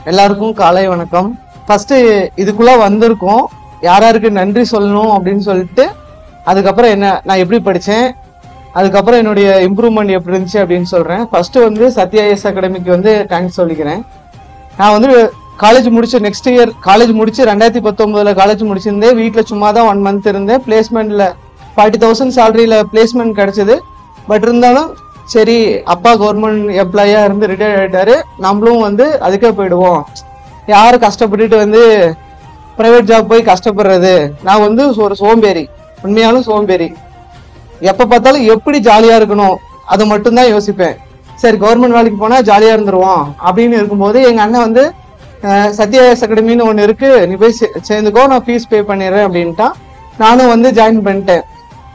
எல்லாருக்கும் காலை வணக்கம் ஃபர்ஸ்ட் இதுக்குள்ள வந்திருக்கோம் யார் யாருக்கு நன்றி சொல்லணும் அப்படின்னு சொல்லிட்டு அதுக்கப்புறம் என்ன நான் எப்படி படிச்சேன் அதுக்கப்புறம் என்னுடைய இம்ப்ரூவ்மெண்ட் எப்படி இருந்துச்சு அப்படின்னு சொல்றேன் ஃபர்ஸ்ட் வந்து சத்யா எஸ் அகாடமிக்கு வந்து தேங்க்ஸ் சொல்லிக்கிறேன் நான் வந்து காலேஜ் முடிச்சு நெக்ஸ்ட் இயர் காலேஜ் முடிச்சு ரெண்டாயிரத்தி பத்தொன்பதுல காலேஜ் முடிச்சிருந்தேன் வீட்டில் சும்மா தான் ஒன் மந்த் இருந்தேன் பிளேஸ்மெண்ட்ல ஃபார்ட்டி தௌசண்ட் சேலரியில பிளேஸ்மெண்ட் கிடைச்சது பட் இருந்தாலும் சரி அப்பா கவர்மெண்ட் எம்ப்ளாயா இருந்து ரிட்டையர் ஆயிட்டாரு நம்மளும் வந்து அதுக்கே போயிடுவோம் யாரு கஷ்டப்பட்டுட்டு வந்து பிரைவேட் ஜாப் போய் கஷ்டப்படுறது நான் வந்து ஒரு சோம்பேறி உண்மையாலும் சோம்பேறி எப்ப பார்த்தாலும் எப்படி ஜாலியா இருக்கணும் அது மட்டும்தான் யோசிப்பேன் சரி கவர்மெண்ட் வேலைக்கு போனா ஜாலியா இருந்துருவோம் அப்படின்னு இருக்கும்போது எங்க அண்ணன் வந்து அஹ், சத்யா அகாடமின்னு ஒன்று இருக்கு நீ போய் சே- சேர்ந்துக்கோ நான் ஃபீஸ் பே பண்ணிடுறேன் அப்படின்ட்டான் நானும் வந்து ஜாயின் பண்ணிட்டேன்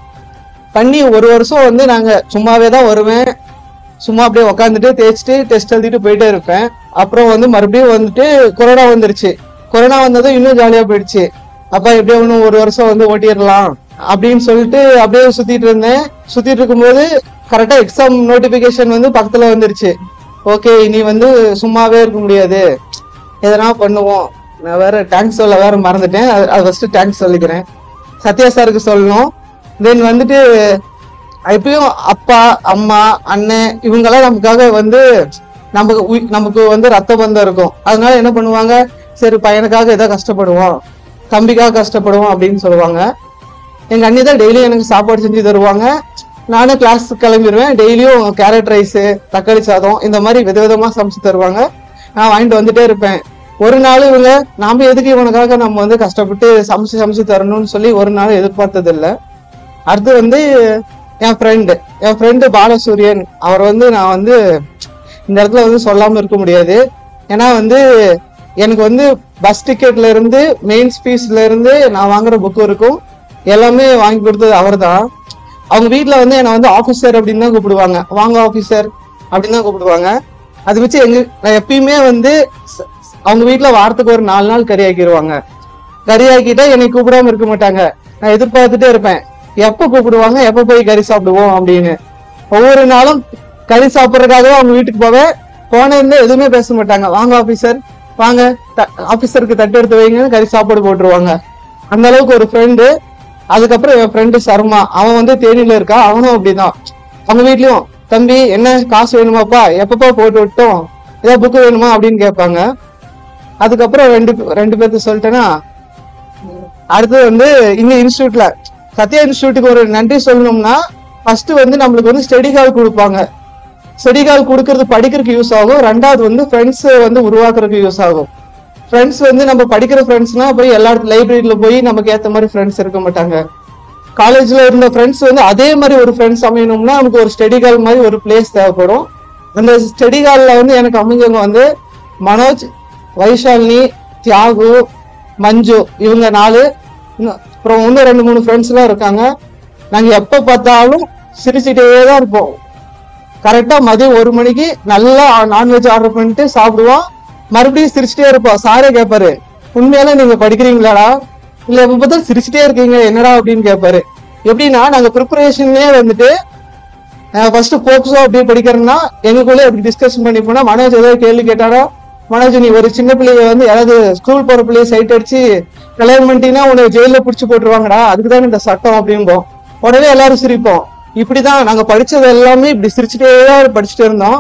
பண்ணி ஒரு வருஷம் வந்து நாங்க சும்மாவே தான் வருவேன் சும்மா அப்படியே உட்காந்துட்டு தேய்ச்சிட்டு டெஸ்ட் எழுதிட்டு போயிட்டே இருப்பேன் அப்புறம் வந்து மறுபடியும் வந்துட்டு கொரோனா வந்துருச்சு கொரோனா வந்ததும் இன்னும் ஜாலியா போயிடுச்சு அப்ப எப்படியோ இன்னும் ஒரு வருஷம் வந்து ஓட்டிடலாம் அப்படின்னு சொல்லிட்டு அப்படியே சுத்திட்டு இருந்தேன் சுத்திட்டு இருக்கும்போது கரெக்டா எக்ஸாம் நோட்டிபிகேஷன் வந்து பக்கத்துல வந்துருச்சு ஓகே இனி வந்து சும்மாவே இருக்க முடியாது எதனா பண்ணுவோம் நான் வேற தேங்க்ஸ் சொல்ல வேற மறந்துட்டேன் அது- அது ஃபர்ஸ்ட் தேங்க்ஸ் சொல்லிக்கிறேன் சத்யா சாருக்கு சொல்லணும் தென் வந்துட்டு எப்பயும் அப்பா அம்மா அண்ணன் இவங்கெல்லாம் நமக்காக வந்து நமக்கு உய்- நமக்கு வந்து ரத்த பந்தம் இருக்கும் அதனால என்ன பண்ணுவாங்க சரி பையனுக்காக ஏதோ கஷ்டப்படுவோம் தம்பிக்காக கஷ்டப்படுவோம் அப்படின்னு சொல்லுவாங்க எங்க அண்ணி தான் டெய்லியும் எனக்கு சாப்பாடு செஞ்சு தருவாங்க நானும் கிளாஸ் கிளம்பிடுவேன் டெய்லியும் கேரட் ரைஸ் தக்காளி சாதம் இந்த மாதிரி விதவிதமா சமைச்சு தருவாங்க நான் வாங்கிட்டு வந்துட்டே இருப்பேன் ஒரு நாள் இவங்க நாம எதுக்கு இவனுக்காக நம்ம வந்து கஷ்டப்பட்டு சமைச்சு சமைச்சு தரணும்னு சொல்லி ஒரு நாள் எதிர்பார்த்தது இல்ல அடுத்து வந்து என் ஃப்ரெண்டு என் ஃப்ரெண்டு பாலசூரியன் அவர் வந்து நான் வந்து இந்த இடத்துல வந்து சொல்லாம இருக்க முடியாது ஏன்னா வந்து எனக்கு வந்து பஸ் டிக்கெட்ல இருந்து மெயின்ஸ் ஃபீஸ்ல இருந்து நான் வாங்குற புக் இருக்கும் எல்லாமே வாங்கி கொடுத்தது அவர்தான் அவங்க வீட்ல வந்து என்னை வந்து ஆஃபீஸர் அப்படின்னு தான் கூப்பிடுவாங்க வாங்க ஆஃபீஸர் அப்படின்னு தான் கூப்பிடுவாங்க அது வச்சு எங்க நான் எப்பயுமே வந்து ச- அவங்க வீட்ல வாரத்துக்கு ஒரு நாலு நாள் கறி ஆக்கிடுவாங்க கறி ஆக்கிட்டா என்னை கூப்பிடாம இருக்க மாட்டாங்க நான் எதிர்பார்த்துட்டே இருப்பேன் எப்ப கூப்பிடுவாங்க எப்ப போய் கறி சாப்பிடுவோம் அப்படின்னு ஒவ்வொரு நாளும் கறி சாப்பிட்றதுக்காகவே அவங்க வீட்டுக்கு போவேன் போன இருந்து எதுவுமே பேச மாட்டாங்க வாங்க ஆபீசர் வாங்க ஆபீசருக்கு தட்டு எடுத்து வைங்க கறி சாப்பாடு போட்டுருவாங்க அந்த அளவுக்கு ஒரு ஃப்ரெண்டு அதுக்கப்புறம் என் ஃப்ரெண்டு சர்மா அவன் வந்து தேனியில இருக்கா அவனும் அப்படிதான் அவங்க வீட்லயும் தம்பி என்ன காசு வேணுமாப்பா எப்பப்பா போட்டு விட்டோம் ஏதாவது புக்கு வேணுமா அப்படின்னு கேட்பாங்க அதுக்கப்புறம் ரெண்டு ரெண்டு பேர்த்து சொல்லிட்டேன்னா அடுத்து வந்து இங்க இன்ஸ்டியூட்ல சத்யா இன்ஸ்டியூட்டுக்கு ஒரு நன்றி சொல்லணும்னா ஃபர்ஸ்ட் வந்து நம்மளுக்கு வந்து ஸ்டடி கால் கொடுப்பாங்க ஸ்டடி கால் கொடுக்கறது படிக்கிறதுக்கு யூஸ் ஆகும் ரெண்டாவது வந்து ஃப்ரெண்ட்ஸ் வந்து உருவாக்குறதுக்கு யூஸ் ஆகும் ஃப்ரெண்ட்ஸ் வந்து நம்ம படிக்கிற ஃப்ரெண்ட்ஸ்னா போய் எல்லா லைப்ரரியில போய் நமக்கு ஏத்த மாதிரி ஃப்ரெண்ட்ஸ் இருக்க மாட்டாங்க காலேஜ்ல இருந்த ஃப்ரெண்ட்ஸ் வந்து அதே மாதிரி ஒரு ஃப்ரெண்ட்ஸ் அமையணும்னா நமக்கு ஒரு ஸ்டடி கால் மாதிரி ஒரு பிளேஸ் தேவைப்படும் அந்த ஸ்டடி கால்ல வந்து எனக்கு அமைஞ்சவங்க வந்து மனோஜ் வைஷாலினி தியாகு மஞ்சு இவங்க நாலு இன்னும் அப்புறம் இன்னும் ரெண்டு மூணு ஃப்ரெண்ட்ஸ் எல்லாம் இருக்காங்க நாங்க எப்ப பார்த்தாலும் சிரிச்சுட்டே தான் இருப்போம் கரெக்டா மதியம் ஒரு மணிக்கு நல்லா நான்வெஜ் ஆர்டர் பண்ணிட்டு சாப்பிடுவோம் மறுபடியும் சிரிச்சுட்டே இருப்போம் சாரே கேட்பாரு உண்மையால நீங்க படிக்கிறீங்களாடா இல்ல எப்ப பார்த்தாலும் சிரிச்சுட்டே இருக்கீங்க என்னடா அப்படின்னு கேட்பாரு எப்படின்னா நாங்க ப்ரிப்பரேஷன்லயே வந்துட்டு ஃபர்ஸ்ட் போக்ஸோ அப்படியே படிக்கிறேன்னா எங்களுக்குள்ளே அப்படி டிஸ்கஷன் பண்ணி போனா மனோஜ் ஏதாவது கேள்வி கேட்டாரோ மனோஜ் நீ ஒரு சின்ன பிள்ளைய வந்து யாராவது ஸ்கூல் போற பிள்ளைய சைட் அடிச்சு கல்யாணம் பண்ணிட்டீங்கன்னா உன்னை ஜெயில புடிச்சு போட்டுருவாங்கடா அதுக்கு தான் இந்த சட்டம் அப்படிம்போம் உடனே எல்லாரும் சிரிப்போம் இப்படிதான் நாங்க படிச்சது எல்லாமே இப்படி சிரிச்சுட்டே தான் படிச்சுட்டே இருந்தோம்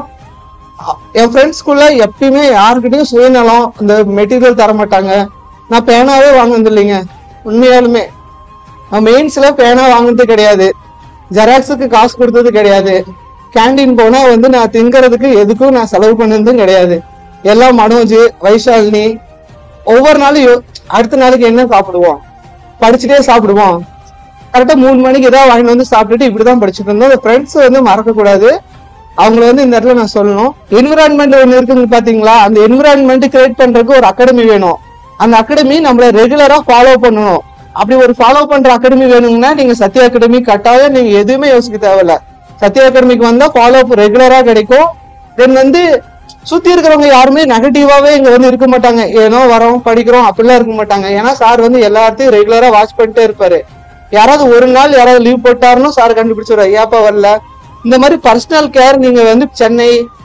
அ- என் ஃப்ரெண்ட்ஸ்குள்ள எப்பயுமே யாருக்கிட்டையும் சுயநலம் இந்த மெட்டீரியல் தர மாட்டாங்க நான் பேனாவே வாங்கினது இல்லைங்க உண்மையாலுமே நான் மெயின்ஸ்ல பேனா வாங்குனது கிடையாது ஜெராக்ஸுக்கு காசு கொடுத்தது கிடையாது கேண்டீன் போனா வந்து நான் திங்கறதுக்கு எதுக்கும் நான் செலவு பண்ணதும் கிடையாது எல்லாம் மனோஜ் வைஷாலினி ஒவ்வொரு நாளும் யோ- அடுத்த நாளைக்கு என்ன சாப்பிடுவோம் படிச்சுட்டே சாப்பிடுவோம் கரெக்டா மூணு மணிக்கு ஏதாவது வாங்கிட்டு வந்து சாப்பிட்டுட்டு இப்படிதான் படிச்சுட்டு இருந்தோம் ஃப்ரெண்ட்ஸ் வந்து மறக்க கூடாது அவங்கள வந்து இந்த இடத்துல நான் சொல்லணும் என்விரான்மெண்ட் ஒன்று இருக்குங்க பாத்தீங்களா அந்த என்விரான்மெண்ட் கிரியேட் பண்றதுக்கு ஒரு அகாடமி வேணும் அந்த அகாடமி நம்மள ரெகுலரா ஃபாலோ பண்ணணும் அப்படி ஒரு ஃபாலோ பண்ற அகாடமி வேணும்னா நீங்க சத்யா அகாடமி கட்டாயம் நீங்க எதுவுமே யோசிக்க தேவையில்ல சத்யா அகாடமிக்கு வந்தா ஃபாலோ ரெகுலரா கிடைக்கும் தென் வந்து சுத்தி இருக்கிறவங்க யாருமே நெகட்டிவாவே இங்க வந்து இருக்க மாட்டாங்க ஏனோ வரோம் படிக்கிறோம் அப்படிலாம் இருக்க மாட்டாங்க ஏன்னா சார் வந்து எல்லாத்தையும் ரெகுலரா வாட்ச் பண்ணிட்டே இருப்பாரு யாராவது ஒரு நாள் யாராவது லீவ் போட்டாருன்னு சார் கண்டுபிடிச்சிடுவாரு ஏப்பா வரல இந்த மாதிரி பர்சனல் கேர் நீங்க வந்து சென்னை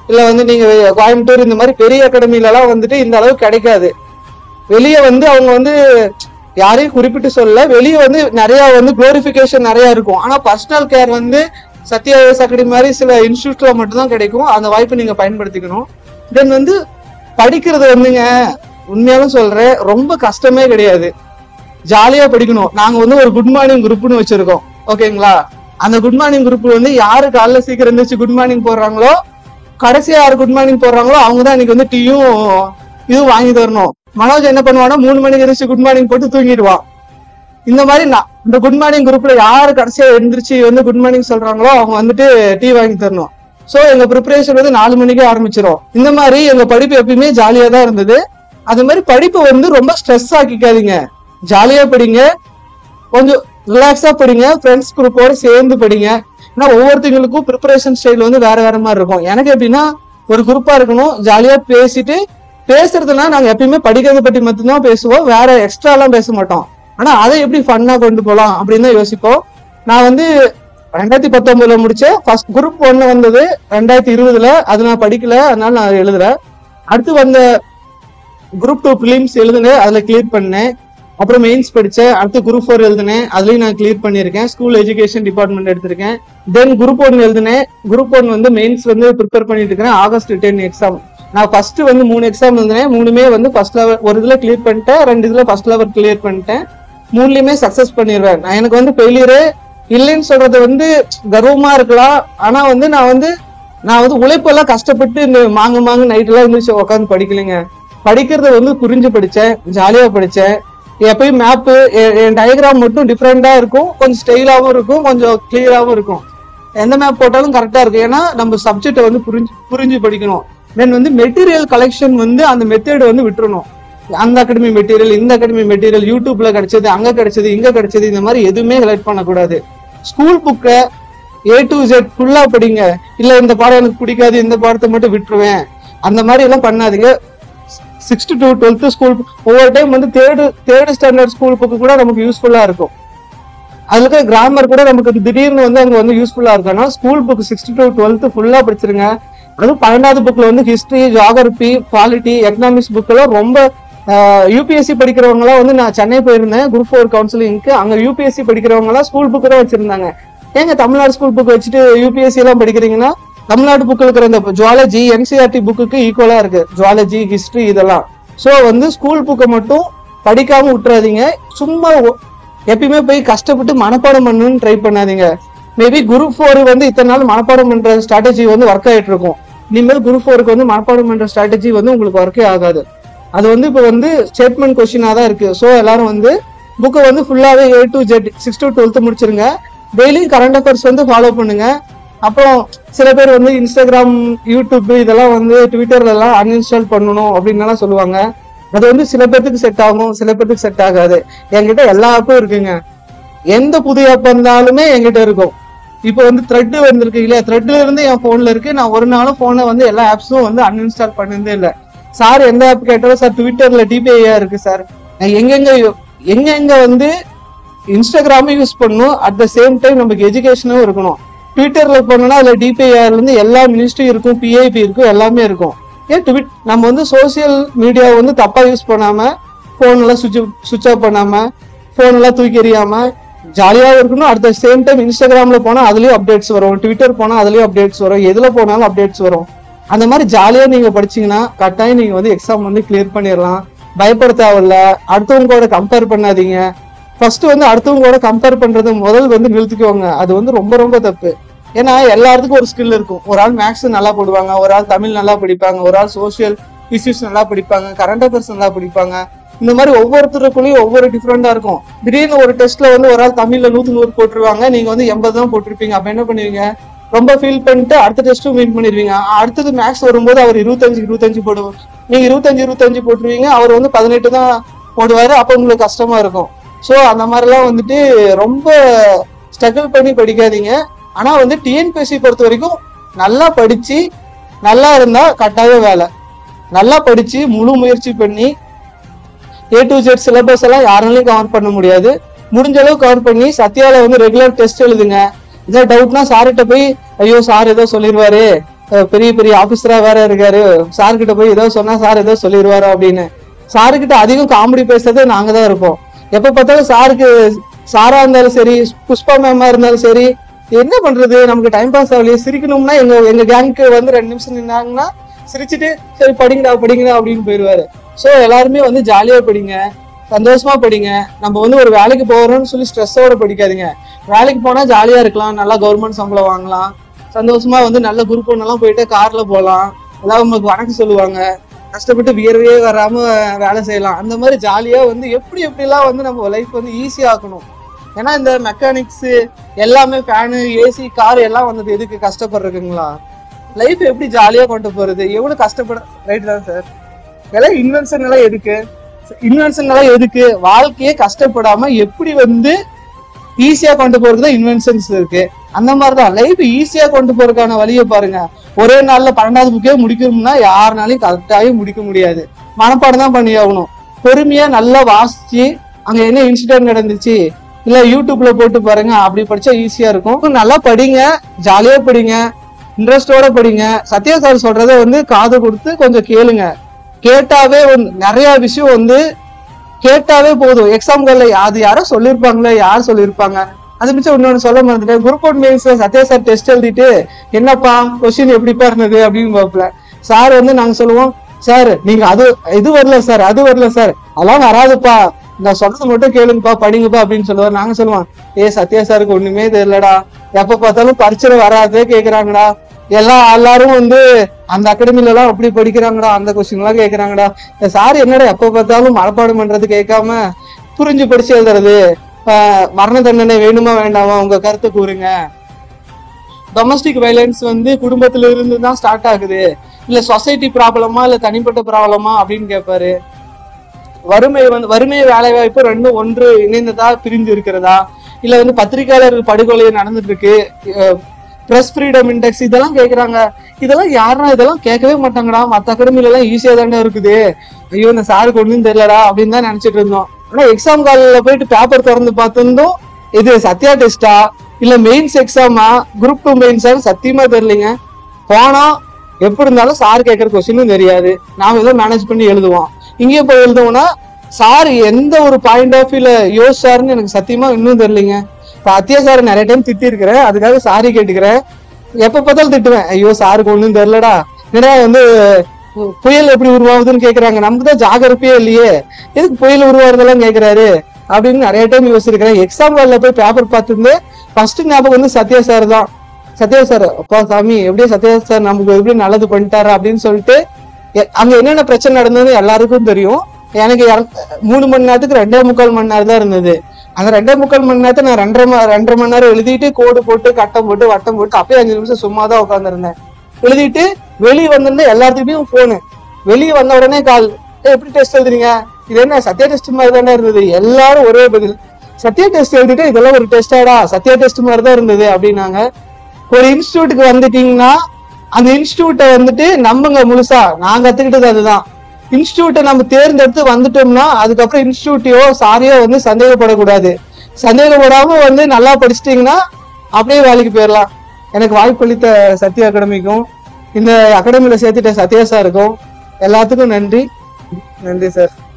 இல்ல வந்து நீங்க கோயம்புத்தூர் இந்த மாதிரி பெரிய அகாடமில எல்லாம் வந்துட்டு இந்த அளவு கிடைக்காது வெளியே வந்து அவங்க வந்து யாரையும் குறிப்பிட்டு சொல்லல வெளியே வந்து நிறைய வந்து குளோரிபிகேஷன் நிறைய இருக்கும் ஆனா பர்சனல் கேர் வந்து சத்யா ஐஎஸ் அகாடமி மாதிரி சில இன்ஸ்டியூட்ல மட்டும்தான் கிடைக்கும் அந்த வாய்ப்பை நீங்க பயன்படுத்திக்கணும் தென் வந்து படிக்கிறது வந்துங்க உண்மையாலும் சொல்றேன் ரொம்ப கஷ்டமே கிடையாது ஜாலியா படிக்கணும் நாங்க வந்து ஒரு குட் மார்னிங் குரூப்னு வச்சிருக்கோம் ஓகேங்களா அந்த குட் மார்னிங் குரூப் வந்து யாரு காலைல சீக்கிரம் இருந்துச்சு குட் மார்னிங் போடுறாங்களோ கடைசியா யாரு குட் மார்னிங் போடுறாங்களோ அவங்க தான் இன்னைக்கு வந்து டீயும் இதுவும் வாங்கி தரணும் மனோஜ் என்ன பண்ணுவானா மூணு மணிக்கு எந்திரிச்சு குட் மார்னிங் போட்டு தூங்கிடுவான் இந்த மாதிரி நான் இந்த குட் மார்னிங் குரூப்ல யாரு கடைசியா எந்திரிச்சு வந்து குட் மார்னிங் சொல்றாங்களோ அவங்க வந்துட்டு டீ வாங்கி தரணும் சோ எங்க ப்ரிப்பரேஷன் வந்து நாலு மணிக்கே ஆரம்பிச்சிரும் இந்த மாதிரி எங்க படிப்பு எப்பயுமே ஜாலியா தான் இருந்தது அது மாதிரி படிப்பு வந்து ரொம்ப ஸ்ட்ரெஸ் ஆக்கிக்காதீங்க ஜாலியா படிங்க கொஞ்சம் ரிலாக்ஸா படிங்க ஃப்ரெண்ட்ஸ் குரூப்போட சேர்ந்து படிங்க ஏன்னா ஒவ்வொருத்தங்களுக்கும் ப்ரிப்பரேஷன் ஸ்டைல் வந்து வேற வேற மாதிரி இருக்கும் எனக்கு எப்படின்னா ஒரு குரூப்பா இருக்கணும் ஜாலியா பேசிட்டு பேசுறதுனா நாங்க எப்பயுமே படிக்கிறத பத்தி மட்டும்தான் பேசுவோம் வேற எக்ஸ்ட்ரா எல்லாம் பேச மாட்டோம் ஆனா அதை எப்படி ஃபன்னா கொண்டு போலாம் அப்படின்னு தான் யோசிப்போம் நான் வந்து ரெண்டாயிரத்தி பத்தொன்பதுல முடிச்சேன் ஃபர்ஸ்ட் குரூப் ஒன்னு வந்தது ரெண்டாயிரத்தி இருபதுல அது நான் படிக்கல அதனால நான் எழுதுல அடுத்து வந்த குரூப் டூ பிலிம்ஸ் எழுதுனேன் அதுல கிளியர் பண்ணேன் அப்புறம் மெயின்ஸ் படிச்சேன் அடுத்து குரூப் ஃபோர் எழுதினேன் அதுலயும் நான் கிளியர் பண்ணியிருக்கேன் ஸ்கூல் எஜுகேஷன் டிபார்ட்மெண்ட் எடுத்திருக்கேன் தென் குரூப் ஒன் எழுதினேன் குரூப் ஒன் வந்து மெயின்ஸ் வந்து ப்ரிப்பேர் பண்ணிட்டு இருக்கேன் ஆகஸ்ட் டென் எக்ஸாம் நான் ஃபர்ஸ்ட் வந்து மூணு எக்ஸாம் எழுதினேன் மூணுமே வந்து ஃபர்ஸ்ட் லெவல் ஒரு இதுல கிளியர் பண்ணிட்டேன் ரெண்டு இதுல ஃபர்ஸ்ட் லெவல் கிளியர் பண்ணிட்டேன் மூணுலயுமே சக்சஸ் பண்ணிடுவேன் நான் எனக்கு வந்து ஃபெயிலியரு இல்லைன்னு சொல்றது வந்து கர்வமா இருக்கலாம் ஆனா வந்து நான் வந்து நான் வந்து உழைப்பெல்லாம் கஷ்டப்பட்டு இந்த மாங்கு மாங்கு நைட் எல்லாம் இருந்துச்சு உட்காந்து படிக்கலைங்க படிக்கிறத வந்து புரிஞ்சு படிச்சேன் ஜாலியா படிச்சேன் எப்பயும் மேப்பு என் டயக்ராம் மட்டும் டிஃப்ரெண்டா இருக்கும் கொஞ்சம் ஸ்டைலாவும் இருக்கும் கொஞ்சம் கிளியராகவும் இருக்கும் எந்த மேப் போட்டாலும் கரெக்டா இருக்கும் ஏன்னா நம்ம சப்ஜெக்டை வந்து புரிஞ்சு புரிஞ்சு படிக்கணும் தென் வந்து மெட்டீரியல் கலெக்ஷன் வந்து அந்த மெத்தேடு வந்து விட்டுறணும் அந்த அகாடமி மெட்டீரியல் இந்த அகாடமி மெட்டீரியல் யூடியூப்ல கிடைச்சது அங்க கிடைச்சது இங்க கிடைச்சது இந்த மாதிரி எதுவுமே செலக்ட் பண்ணக்கூடாது ஸ்கூல் புக்கை ஏ டு ஜெட் ஃபுல்லா படிங்க இல்ல இந்த பாடம் எனக்கு பிடிக்காது இந்த பாடத்தை மட்டும் விட்டுருவேன் அந்த மாதிரி எல்லாம் பண்ணாதீங்க சிக்ஸ்த் டு டுவெல்த் ஸ்கூல் ஒவ்வொரு டைம் வந்து third third standard school book கூட நமக்கு யூஸ்ஃபுல்லா இருக்கும் அதுல இருக்க கிராமர் கூட நமக்கு திடீர்னு வந்து அங்க வந்து யூஸ்ஃபுல்லா இருக்கும் ஆனா school book sixth to twelfth ஃபுல்லா படிச்சிருங்க அதுவும் பன்னெண்டாவது புக்ல வந்து history geography polity economics book எல்லாம் ரொம்ப யூபிஎஸ்சி படிக்கிறவங்க எல்லாம் வந்து நான் சென்னை போயிருந்தேன் குரூப் ஃபோர் கவுன்சிலிங்க்கு அங்க யூபிஎஸ்சி படிக்கிறவங்க எல்லாம் ஸ்கூல் புக் தான் வச்சிருந்தாங்க ஏங்க தமிழ்நாடு ஸ்கூல் புக் வச்சுட்டு யூபிஎஸ்சி எல்லாம் படிக்கிறீங்கன்னா தமிழ்நாடு புக் இருக்கிற இந்த ஜுவாலஜி என்சிஆர்டி புக்குக்கு ஈக்குவலா இருக்கு ஜுவாலஜி ஹிஸ்டரி இதெல்லாம் சோ வந்து ஸ்கூல் புக்கை மட்டும் படிக்காம விட்டுறாதீங்க சும்மா ஒ- எப்பயுமே போய் கஷ்டப்பட்டு மனப்பாடம் பண்ணணும்னு ட்ரை பண்ணாதீங்க மேபி குரூப் ஃபோர் வந்து இத்தனை நாள் மனப்பாடம் பண்ற ஸ்ட்ராட்டஜி வந்து ஒர்க் ஆயிட்டு இருக்கும் இனிமேல் குரூப் ஃபோருக்கு வந்து மனப்பாடம் பண்ற ஸ்ட்ராட்டஜி வந்து உங்களுக்கு ஒர்க்கே ஆகாது அது வந்து இப்போ வந்து ஸ்டேட்மெண்ட் கொஸ்டினாக தான் இருக்கு ஸோ எல்லாரும் வந்து புக்கை வந்து ஃபுல்லாகவே A to Z six to twelfth முடிச்சிருங்க டெய்லி கரண்ட் அஃபேர்ஸ் வந்து ஃபாலோ பண்ணுங்க அப்புறம் சில பேர் வந்து இன்ஸ்டாகிராம் யூடியூப் இதெல்லாம் வந்து ட்விட்டர்ல எல்லாம் அன்இன்ஸ்டால் பண்ணணும் அப்படின்னு எல்லாம் சொல்லுவாங்க அது வந்து சில பேர்த்துக்கு செட் ஆகும் சில பேர்த்துக்கு செட் ஆகாது என்கிட்ட எல்லா ஆப்பும் இருக்குங்க எந்த புது ஆப் வந்தாலுமே என்கிட்ட இருக்கும் இப்போ வந்து த்ரெட் வந்திருக்கு இல்லையா த்ரெட்ல இருந்து என் போன்ல இருக்கு நான் ஒரு நாளும் போனை வந்து எல்லா ஆப்ஸும் வந்து அன்இன்ஸ்டால் பண்ணதே இல்லை சார் எந்த ஆப் கேட்டாலும் சார் ட்விட்டர்ல டிபிஐயா இருக்கு சார் நான் எங்கெங்க எங்கெங்க வந்து இன்ஸ்டாகிராமும் யூஸ் பண்ணணும் அட் த சேம் டைம் நமக்கு எஜுகேஷனும் இருக்கணும் ட்விட்டர்ல போனோம்னா அதுல டிபிஐஆர்ல இருந்து எல்லா மினிஸ்ட்ரி இருக்கும் பிஐபி இருக்கும் எல்லாமே இருக்கும் ஏன் ட்விட் நம்ம வந்து சோசியல் மீடியாவை வந்து தப்பா யூஸ் பண்ணாம போன் எல்லாம் சுவிட்ச் சுவிட்ச் ஆஃப் பண்ணாம போன் எல்லாம் தூக்கி எறியாம ஜாலியாவும் இருக்கணும் அட் த சேம் டைம் இன்ஸ்டாகிராம்ல போனா அதுலயும் அப்டேட்ஸ் வரும் ட்விட்டர் போனா அதுலயும் அப்டேட்ஸ் வரும் எதுல போனாலும் அப்டேட்ஸ் வரும் அந்த மாதிரி ஜாலியா நீங்க படிச்சீங்கன்னா கட்டாயம் நீங்க வந்து எக்ஸாம் வந்து கிளியர் பண்ணிடலாம் பயப்பட தேவையில்ல அடுத்தவங்க கூட கம்பேர் பண்ணாதீங்க ஃபர்ஸ்ட் வந்து அடுத்தவங்க கூட கம்பேர் பண்றது முதல் வந்து நிறுத்திக்கோங்க அது வந்து ரொம்ப ரொம்ப தப்பு ஏன்னா எல்லாத்துக்கும் ஒரு ஸ்கில் இருக்கும் ஒரு ஆள் மேக்ஸ் நல்லா போடுவாங்க ஒரு ஆள் தமிழ் நல்லா படிப்பாங்க ஒரு ஆள் சோஷியல் இஷ்யூஸ் நல்லா படிப்பாங்க கரண்ட் அஃபேர்ஸ் நல்லா படிப்பாங்க இந்த மாதிரி ஒவ்வொருத்தருக்குள்ளேயும் ஒவ்வொரு டிஃப்ரெண்டா இருக்கும் திடீர்னு ஒரு டெஸ்ட்ல வந்து ஒரு ஆள் தமிழ்ல நூத்தி நூறு போட்டுருவாங்க நீங்க வந்து எண்பது தான் போட்டிருப்பீங்க அப்ப என்ன பண்ணுவீங்க ரொம்ப ஃபீல் பண்ணிட்டு அடுத்த டெஸ்ட்டும் மீட் பண்ணிடுவீங்க அடுத்தது மேக்ஸ் வரும்போது அவர் இருபத்தஞ்சு இருபத்தஞ்சு போடுவார் நீங்க இருபத்தஞ்சு இருபத்தஞ்சு போட்டுருவீங்க அவர் வந்து பதினெட்டு தான் போடுவாரு அப்ப உங்களுக்கு கஷ்டமா இருக்கும் ஸோ அந்த மாதிரிலாம் வந்துட்டு ரொம்ப ஸ்ட்ரகிள் பண்ணி படிக்காதீங்க ஆனா வந்து டிஎன்பிஎஸ்சி பொறுத்த வரைக்கும் நல்லா படிச்சு நல்லா இருந்தா கட்டாய வேலை நல்லா படிச்சு முழு முயற்சி பண்ணி ஏ டு ஜெட் சிலபஸ் எல்லாம் யாராலையும் கவர் பண்ண முடியாது முடிஞ்ச அளவு கவர் பண்ணி சத்யால வந்து ரெகுலர் டெஸ்ட் எழுதுங்க ஏதாவது டவுட்னா சார்கிட்ட போய் ஐயோ சார் ஏதோ சொல்லிடுவாரு அஹ் பெரிய பெரிய ஆபீசரா வேற இருக்காரு சார் கிட்ட போய் ஏதோ சொன்னா சார் ஏதோ சொல்லிடுவாரோ அப்படின்னு சாரு கிட்ட அதிகம் காமெடி பேசுறதே நாங்க தான் இருப்போம் எப்ப பார்த்தாலும் சாருக்கு சாரா இருந்தாலும் சரி புஷ்பா மேமா இருந்தாலும் சரி என்ன பண்றது நமக்கு டைம் பாஸ் ஆகலையே சிரிக்கணும்னா எங்க எங்க கேங்க்கு வந்து ரெண்டு நிமிஷம் நின்னாங்கன்னா சிரிச்சுட்டு சரி படிங்கடா படிங்கடா அப்படின்னு போயிடுவாரு சோ எல்லாருமே வந்து ஜாலியா படிங்க சந்தோஷமா படிங்க நம்ம வந்து ஒரு வேலைக்கு போறோம்னு சொல்லி ஸ்ட்ரெஸ்ஸோட படிக்காதீங்க வேலைக்கு போனா ஜாலியா இருக்கலாம் நல்லா கவர்மெண்ட் சம்பளம் வாங்கலாம் சந்தோஷமா வந்து நல்ல குரூப் ஒன்னெல்லாம் போயிட்டு கார்ல போகலாம் ஏதாவது உங்களுக்கு வணக்கம் சொல்லுவாங்க கஷ்டப்பட்டு வியர்வையே வராம வேலை செய்யலாம் அந்த மாதிரி ஜாலியா வந்து எப்படி எப்படிலாம் வந்து நம்ம லைஃப் வந்து ஈஸி ஆக்கணும் ஏன்னா இந்த மெக்கானிக்ஸ் எல்லாமே ஃபேனு ஏசி கார் எல்லாம் வந்தது எதுக்கு கஷ்டப்படுறதுங்களா லைஃப் எப்படி ஜாலியா கொண்டு போறது எவ்வளவு கஷ்டப்பட ரைட் தான் சார் எல்லாம் இன்வென்ஷன் எல்லாம் எதுக்கு இன்வென்ஷன் எல்லாம் எதுக்கு வாழ்க்கையே கஷ்டப்படாம எப்படி வந்து ஈஸியா கொண்டு போறதுக்கு தான் இன்வென்ஷன்ஸ் இருக்கு அந்த மாதிரிதான் லைஃப் ஈஸியா கொண்டு போறதுக்கான வழியை பாருங்க ஒரே நாள்ல பன்னெண்டாவது புக்கே முடிக்கணும்னா யாருனாலையும் கரெக்டாகவே முடிக்க முடியாது மனப்பாடம் தான் பண்ணி ஆகணும் பொறுமையா நல்லா வாசிச்சு அங்க என்ன இன்சிடென்ட் நடந்துச்சு இல்ல யூடியூப்ல போட்டு பாருங்க அப்படி படிச்சா ஈஸியா இருக்கும் நல்லா படிங்க ஜாலியா படிங்க இன்ட்ரெஸ்டோட படிங்க சத்யா சார் சொல்றதை வந்து காது கொடுத்து கொஞ்சம் கேளுங்க கேட்டாவே வந்து நிறைய விஷயம் வந்து கேட்டாவே போதும் எக்ஸாம்கள்ல அது யாரோ சொல்லியிருப்பாங்களே யார் சொல்லியிருப்பாங்க அது மிச்சம் இன்னொன்னு சொல்ல மறந்துட்டேன் குரூப் ஒன் மெயின்ஸ்ல சத்யா சார் டெஸ்ட் எழுதிட்டு என்னப்பா கொஸ்டின் எப்படிப்பா இருந்தது அப்படின்னு பார்ப்பல சார் வந்து நாங்க சொல்லுவோம் சார் நீங்க அது இது வரல சார் அது வரல சார் அதெல்லாம் வராதுப்பா நான் சொல்றது மட்டும் கேளுங்கப்பா படிங்கப்பா அப்படின்னு சொல்லுவார் நாங்க சொல்லுவோம் ஏ சத்யா சாருக்கு ஒண்ணுமே தெரியலடா எப்ப பார்த்தாலும் பரிச்சை வராதே கேக்குறாங்கடா எல்லா எல்லாரும் வந்து அந்த அகாடமில எல்லாம் அப்படி படிக்கிறாங்கடா அந்த கொஸ்டின் எல்லாம் கேக்குறாங்கடா இந்த சார் என்னடா எப்ப பார்த்தாலும் மனப்பாடம் பண்றது கேட்காம புரிஞ்சு படிச்சு எழுதுறது ஆஹ் மரண தண்டனை வேணுமா வேண்டாமா உங்க கருத்தை கூறுங்க டொமஸ்டிக் வயலன்ஸ் வந்து குடும்பத்துல இருந்து தான் ஸ்டார்ட் ஆகுது இல்ல சொசைட்டி ப்ராப்ளமா இல்ல தனிப்பட்ட ப்ராப்ளமா அப்படின்னு கேட்பாரு வறுமை வந்து வறுமை வேலை வாய்ப்பு ரெண்டும் ஒன்று இணைந்ததா பிரிஞ்சு இருக்கிறதா இல்ல வந்து பத்திரிகையாளர் படுகொலை நடந்துட்டு இருக்கு பிரஸ் ஃப்ரீடம் இண்டெக்ஸ் இதெல்லாம் கேக்குறாங்க இதெல்லாம் யாருன்னா இதெல்லாம் கேட்கவே மாட்டாங்கடா மத்த அகாடமில எல்லாம் ஈஸியா தானே இருக்குது ஐயோ இந்த சாருக்கு ஒண்ணும் தெரியலடா அப்படின்னு தான் நினைச்சிட்டு இருந்தோம் ஆனா எக்ஸாம் காலில போயிட்டு பேப்பர் திறந்து பார்த்திருந்தோம் இது சத்யா டெஸ்டா இல்ல மெயின்ஸ் எக்ஸாமா குரூப் டூ மெயின்ஸா சத்தியமா தெரியலங்க போனோம் எப்படி இருந்தாலும் சார் கேட்கற கொஸ்டினும் தெரியாது நாம ஏதோ மேனேஜ் பண்ணி எழுதுவோம் இங்கேயே போய் எழுதுவோம்னா சார் எந்த ஒரு பாயிண்ட் ஆஃப் வியூல யோசிச்சாருன்னு எனக்கு சத்தியமா இன்னும் தெரியலங்க இப்போ அத்தியா சார் நிறைய டைம் திட்டி இருக்கிறேன் அதுக்காக சாரி கேட்டுக்கிறேன் எப்ப பார்த்தாலும் திட்டுவேன் ஐயோ சாருக்கு ஒண்ணும் தெரியலடா என்னடா வந்து பு- புயல் எப்படி உருவாகுதுன்னு கேக்குறாங்க நமக்கு தான் ஜாகிரபியே இல்லையே எதுக்கு புயல் உருவாகுதெல்லாம் கேக்குறாரு அப்படின்னு நிறைய டைம் யோசிச்சிருக்கிறேன் எக்ஸாம் ஹால்ல போய் பேப்பர் பார்த்துருந்து ஃபர்ஸ்ட் ஞாபகம் வந்து சத்யா சார் தான் சத்யா சார் அப்பா சாமி எப்படியோ சத்யா சார் நமக்கு எப்படி நல்லது பண்ணிட்டாரு அப்படின்னு சொல்லிட்டு எ- அங்க என்னென்ன பிரச்சனை நடந்ததுன்னு எல்லாருக்கும் தெரியும் எனக்கு இர- மூணு மணி நேரத்துக்கு ரெண்டே முக்கால் மணி நேரம் தான் இருந்தது அந்த ரெண்டே முக்கால் மணி நேரத்தை நான் ரெண்டரை ம- ரெண்டரை மணி நேரம் எழுதிட்டு கோடு போட்டு கட்டம் போட்டு வட்டம் போட்டு அப்பயே அஞ்சு நிமிஷம் சும்மா தான் உட்காந்துருந்தேன் எழுதிட்டு வெளியே வந்திருந்தா எல்லாத்துக்கிட்டையும் போனு வெளியே வந்த உடனே கால் "ஏய், எப்படி டெஸ்ட் எழுதுறீங்க இது என்ன சத்யா டெஸ்ட் மாதிரி தானே இருந்தது எல்லாரும் ஒரே பதில் சத்யா டெஸ்ட் எழுதிட்டு இதெல்லாம் ஒரு டெஸ்டாடா சத்யா டெஸ்ட் மாதிரி தான் இருந்தது அப்படின்னாங்க ஒரு இன்ஸ்டியூட்டுக்கு வந்துட்டீங்கன்னா அந்த இன்ஸ்டியூட்டை வந்துட்டு நம்புங்க முழுசா நான் கத்துக்கிட்டது அதுதான் இன்ஸ்டியூட்டை நம்ம தேர்ந்தெடுத்து வந்துட்டோம்னா அதுக்கப்புறம் இன்ஸ்டியூட்டையோ சாரியோ வந்து சந்தேகப்படக்கூடாது சந்தேகப்படாம வந்து நல்லா படிச்சிட்டீங்கன்னா அப்படியே வேலைக்கு போயிடலாம் எனக்கு வாய்ப்பளித்த சத்யா அகாடமிக்கும் இந்த அகாடமியில சேர்த்துட்ட சத்யா சாருக்கும் எல்லாத்துக்கும் நன்றி நன்றி சார்